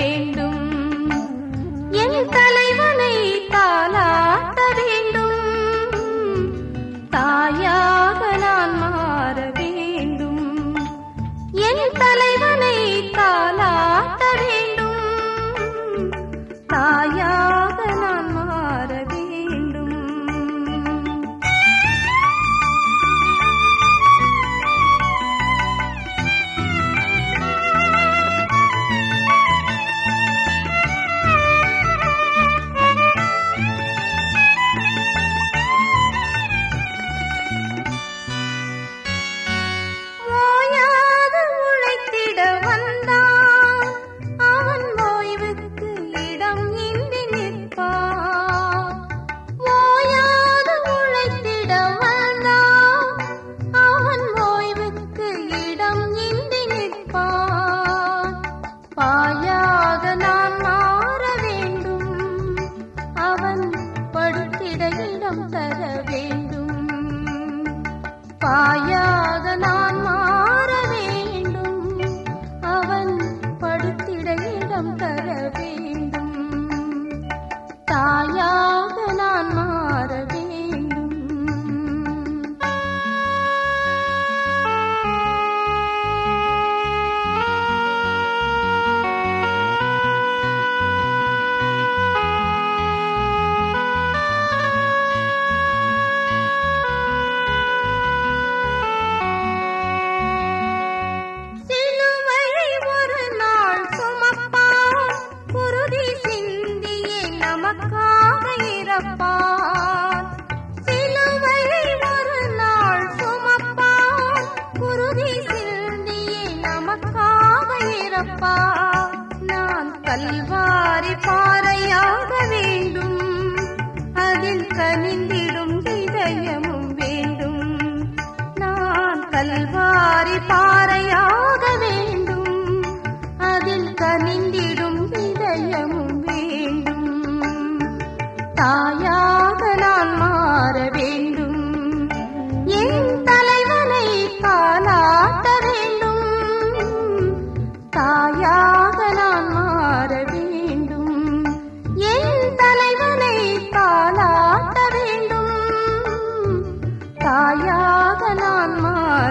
வேண்டும் என் தலைவனை தாளாட்ட வேண்டும் தாயாக நான் மாற வேண்டும் என் தலைவனை தாளாட்ட வேண்டும் தாயாக நான் மாற வேண்டும் ஓயாது உழைத்திட வந்தான் அவன் ஓய்வுக்கு இடம் இன்றி நிற்பான் ஓயாது உழைத்திட வந்தான் அவன் ஓய்வுக்கு இடம் இன்றி நிற்பான் பாயாக நான் மாற வேண்டும் அவன் படுத்திட இடம் தர வேண்டும் பாயாக நான் மாற வேண்டும் அவன் படுத்திட இடம் தர வேண்டும் தாயாக நான் மாற வேண்டும் சிலுவையை ஒரு நாள் சுமப்பான் குருதி சிந்தியே நமக்காக இறப்பான் சிலுவையை ஒரு நாள் சுமப்பான் குருதி சிந்தியே நமக்காக இறப்பான் நான் கல்வாரி பாறையாக வேண்டும் அதில் கனிந்திடும் இதயமும் வேண்டும் நான் கல்வாரி பாறையாக வேண்டும் அதில் கனிந்திடும் இதயமும் வேண்டும் தாயாக நான் மாற வேண்டும் என் தலைவனை தாளாட்ட வேண்டும் தாயாக நான் மாற வேண்டும் என் தலைவனை தாளாட்ட வேண்டும் தாயாக நான் மாற